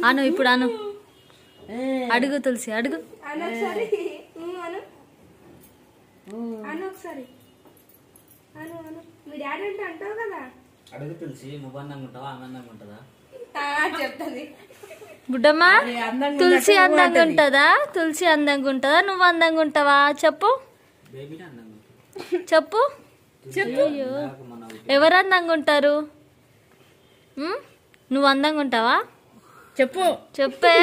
అను ఇప్పుడు అను అడుగు తులసి అడుగు అను ఒకసారి ఊ అను అను ఒకసారి అను అను మీ డాడీ అంటే అంటావు కదా అడుగు తెలిసి నువ్వు అందంగా ఉంటావా ఆమె అందంగా ఉంటుందా ఆ, చెప్తుంది బుడ్డమ్మ తులసి అందంగా ఉంటుందా తులసి అందంగా ఉంటుందా నువ్వు అందంగా ఉంటావా చెప్పు బేబీని అందంగా ఉంటుంది చెప్పు అయ్యో. ఎవరు అందంగా ఉంటారు ఉమ్? నువ్వు అందంగా ఉంటావా చెప్పు చెప్పే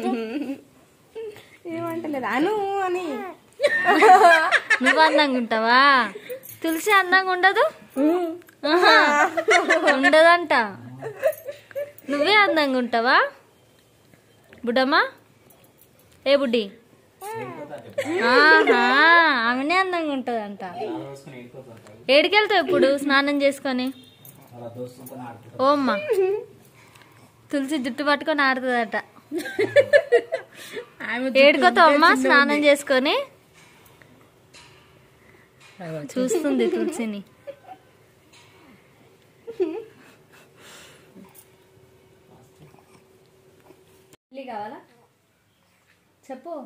ఏమంటలేదు అను అని నువ్వు అందంగా ఉంటావా తులసి అందంగా ఉండదు ఆహా. ఉండదంట నువ్వే అందంగా ఉంటావా బుడ్డమ్మా ఏ బుడ్డి ఆహా ఆమెనే అందంగా ఉంటదంట ఏడికెళ్తావు ఇప్పుడు స్నానం చేసుకొని వాళ్ళ దోస్తులతో ఆడుకుంటా ఓ అమ్మ తులసి జుట్టు పట్టుకొని ఆడుతుందట ఆమె ఏడుకోతావు అమ్మా స్నానం చేసుకొని చూస్తుంది తులసిని ఇడ్లీ కావాలా చెప్పు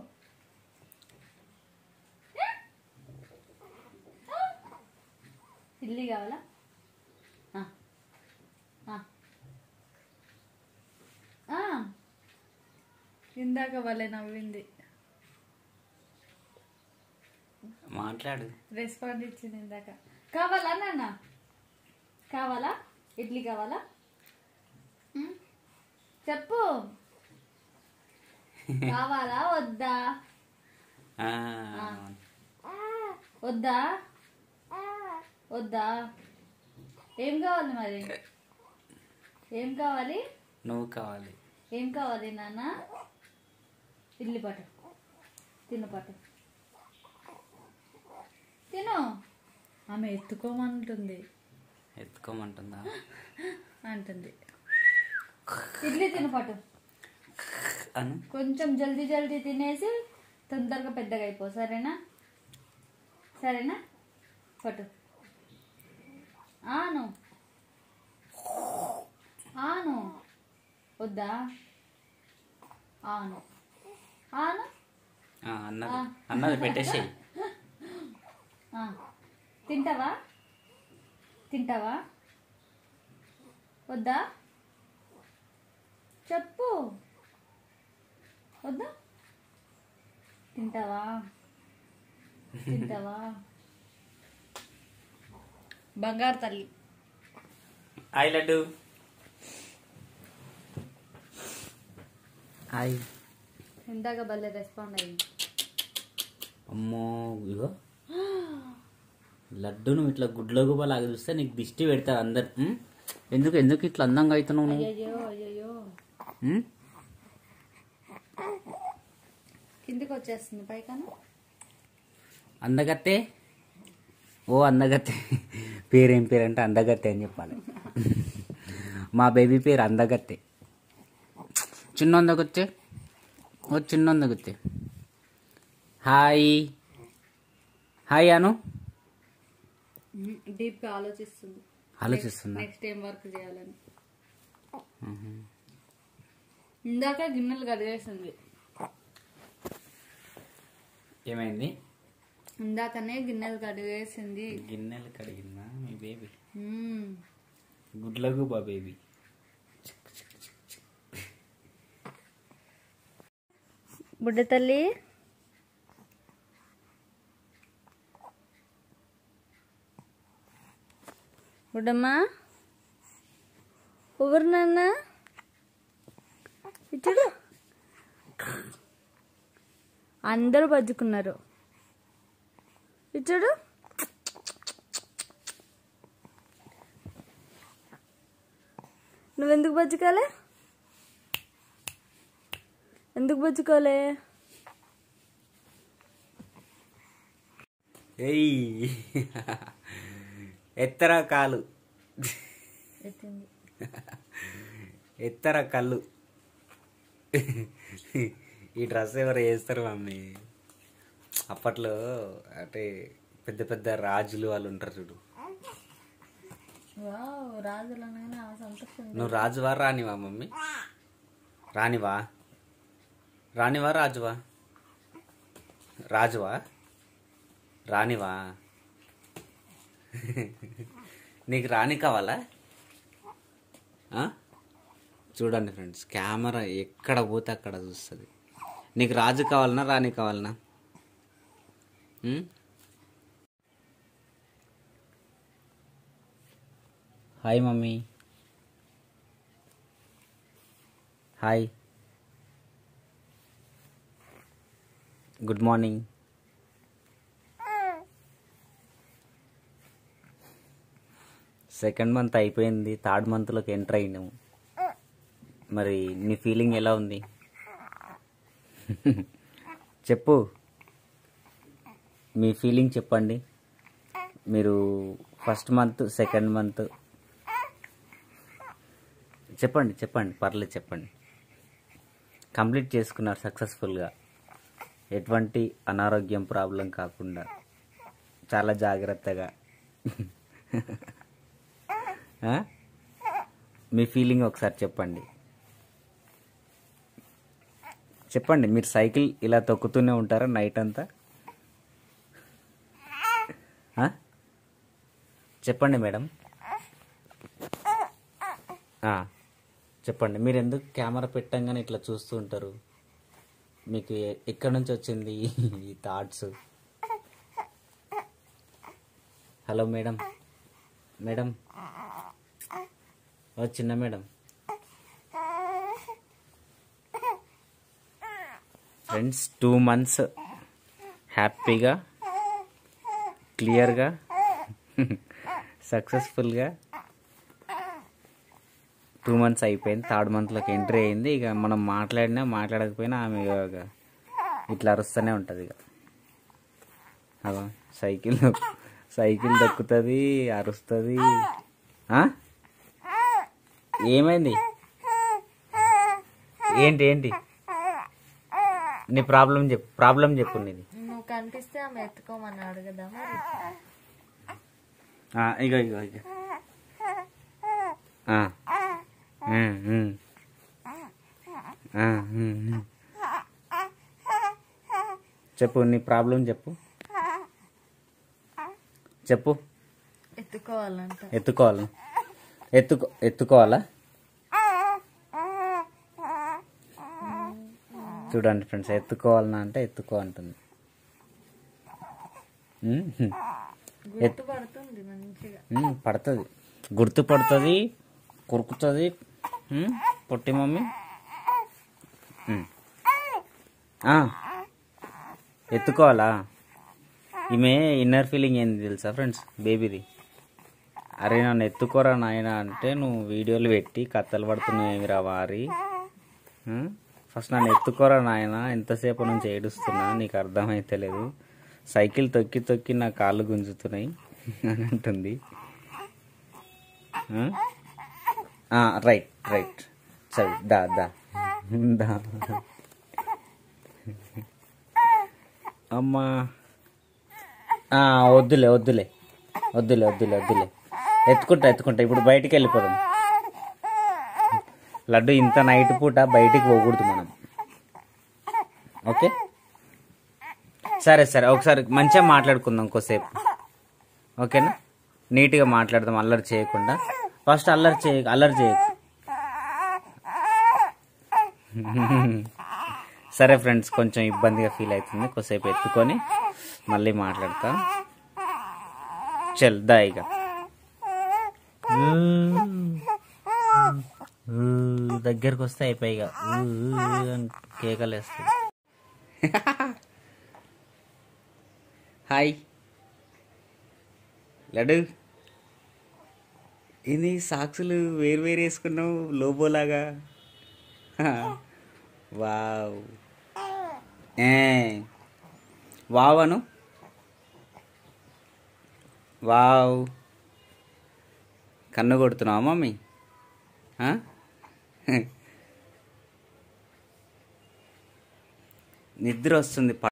ఇడ్లీ కావాలా ఆ. ఆ. ఆ. ఇందాక వాళ్ళే నవ్వింది మాట్లాడు రెస్పాండ్ ఇచ్చింది ఇందాక కావాలా నాన్న కావాలా ఇడ్లీ కావాలా ఉమ్? చెప్పు కావాలా వద్దా ఆ, వద్దా వద్దా ఏం కావాలి మరి ఏం కావాలి నువ్వు కావాలి ఏం కావాలి నాన్న ఇడ్లీ పట్టు తిను పట్టు తిను ఆమె ఎత్తుకోమంటుంది ఎత్తుకోమంటుందా అంటుంది ఇడ్లీ తిను పట్టు అను కొంచెం జల్దీ జల్దీ తినేసి తొందరగా పెద్దగా అయిపో సరేనా సరేనా పట్టు ఆను ఆను వద్దా ఆను ఆను ఆ, అన్నది అన్నది పెట్టేసేయి ఆ. తింటావా తింటావా వద్దా చెప్పు వద్దా తింటావా తింటావా బంగారు తల్లి హాయ్ లడ్డు హాయ్ ఇందాక భలే రెస్పాండ్ అయ్యింది అమ్మో ఇగో లడ్డు నువ్వు ఇట్లా గుడ్ల గుబలాగా చూస్తే నీకు దిష్టి పెడతారు అందరు ఉం? ఎందుకు ఎందుకు ఇట్లా అందంగా అవుతున్నావు నువ్వు అయ్యో అయ్యో ఉం? కిందికి వచ్చేస్తుంది పైకన అందగత్తే ఓ అందగత్తే పేరేం పేరు అంటే అందగత్తే అని చెప్పాలి మా బేబీ పేరు అందగత్తే చిన్న అందగత్తే ఓ చిన్న అందగత్తే హాయ్ హాయ్ అను డీప్ గా ఆలోచిస్తుంది ఆలోచిస్తున్నా నెక్స్ట్ ఏం వర్క్ చేయాలని ఇందాక గిన్నెలు కడిగేసింది ఏమైంది ఇందాకనే గిన్నెలు కడిగేసింది గిన్నెలు కడిగిందా మీ బేబీ మ్మ్. గుడ్లకు బా బేబీ బుడ్డ తల్లి బుడ్డమ్మా ఎవరు నాన్న ఇచ్చుడు అందరూ బజ్జుకున్నారు ఇచ్చుడు నువ్వెందుకు బజ్జుకోలే ఎందుకు బజ్జుకోలే ఏయ్ ఎత్తర కాలు ఎత్తింది ఎత్తర కళ్ళు ఈ డ్రెస్ ఎవరు వేస్తారు మమ్మీ అప్పట్లో అంటే పెద్ద పెద్ద రాజులు వాళ్ళు ఉంటారు చూడు వావ్ రాజులు అనగానే ఆ సంతోషం నువ్వు రాజువారు రానివా మమ్మీ రానివా రానివా రాజువా రాజువా రానివా నీకు రాని కావాలా ఆ? చూడండి ఫ్రెండ్స్ కెమెరా ఎక్కడ పోతే అక్కడ చూస్తుంది నీకు రాజు కావాలనా రాణి కావాలనా ఉం? Hi mummy hi good morning second month అయిపోయింది థర్డ్ మంత్లోకి ఎంటర్ అయినాము మరి నీ ఫీలింగ్ ఎలా ఉంది చెప్పు మీ ఫీలింగ్ చెప్పండి మీరు ఫస్ట్ మంత్ సెకండ్ మంత్ చెప్పండి చెప్పండి పర్లేదు చెప్పండి కంప్లీట్ చేసుకున్నారు సక్సెస్ఫుల్గా ఎటువంటి అనారోగ్యం ప్రాబ్లం కాకుండా చాలా జాగ్రత్తగా ఆ? మీ ఫీలింగ్ ఒకసారి చెప్పండి చెప్పండి మీరు సైకిల్ ఇలా తొక్కుతూనే ఉంటారా నైట్ అంతా ఆ? చెప్పండి మేడం ఆ, చెప్పండి మీరు ఎందుకు కెమెరా పెట్టంగానే ఇట్లా చూస్తూ ఉంటారు మీకు ఎ- ఎక్కడి నుంచి వచ్చింది ఈ థాట్స్ హలో మేడం మేడం ఓ చిన్న మేడం ఫ్రెండ్స్ టూ మంత్స్ హ్యాపీగా క్లియర్గా సక్సెస్ఫుల్గా టూ మంత్స్ అయిపోయింది థర్డ్ మంత్లోకి ఎంట్రీ అయింది ఇక మనం మాట్లాడినా మాట్లాడకపోయినా ఆమె ఇక ఇట్లా అరుస్తూనే ఉంటుంది ఇక అదో సైకిల్ సైకిల్ దక్కుతుంది అరుస్తుంది ఆ? ఏమైంది ఏంటి ఏంటి నీ ప్రాబ్లం చెప్పు ప్రాబ్లం చెప్పు నీది నువ్వు కనిపిస్తే ఆమె ఎత్తుకోమన్నాడు కదా మరి ఆ, ఇగో ఇగో ఇగో ఆ. ఉమ్, ఉమ్. ఆ, ఉమ్, ఉమ్. చెప్పు నీ ప్రాబ్లం చెప్పు చెప్పు ఎత్తుకోవాలంట ఎత్తుకోవాలి ఎత్తుకో ఎత్తుకోవాలా చూడండి ఫ్రెండ్స్ ఎత్తుకోవాలన్నా అంటే ఎత్తుకో అంటుంది ఉమ్, ఉమ్. గుర్తుపడుతుంది మంచిగా ఉమ్, పడుతుంది గుర్తుపడుతుంది కొరుకుతుంది ఉమ్, పొట్టి మమ్మీ ఉమ్. ఆ, ఎత్తుకోవాలా ఈమె ఇన్నర్ ఫీలింగ్ ఏంది తెలుసా ఫ్రెండ్స్ బేబీది అరే నన్ను ఎత్తుకోరా నాయన అంటే నువ్వు వీడియోలు పెట్టి కత్తలు పడుతున్నాయి వారి ఉమ్, ఫస్ట్ నన్ను ఎత్తుకోరా నాయన ఎంతసేపు నుంచి ఏడుస్తున్నా నీకు అర్థమైతే లేదు సైకిల్ తొక్కి తొక్కి నా కాళ్ళు గుంజుతున్నాయి అని అంటుంది ఆ? ఆ, రైట్ రైట్ సరే దా దా దా అమ్మా ఆ, వద్దులే వద్దులే వద్దులే వద్దులే వద్దులే ఎత్తుకుంటా ఎత్తుకుంటా ఇప్పుడు బయటికి వెళ్ళిపోదాం లడ్డు ఇంత నైట్ పూట బయటికి పోకూడదు మనం ఓకే సరే సరే ఒకసారి మంచిగా మాట్లాడుకుందాం కొద్దిసేపు ఓకేనా నీట్గా మాట్లాడదాం అల్లరి చేయకుండా ఫస్ట్ అల్లరి చేయ అల్లరి చేయకు సరే ఫ్రెండ్స్ కొంచెం ఇబ్బందిగా ఫీల్ అవుతుంది కొద్దిసేపు ఎత్తుకొని మళ్ళీ మాట్లాడతా చల్ దా ఇక ఊ, దగ్గరకు వస్తే అయిపోయి ఇక ఊ, ఊ అని కేకలు వేస్తుంది హాయ్ లడ్డు ఇది సాక్సులు వేరు వేరు వేసుకున్నావు లోబోలాగా హా. వావ్ ఏ వావ్ అను వావ్ కన్ను కొడుతున్నావా మమ్మీ ఆ? నిద్ర వస్తుంది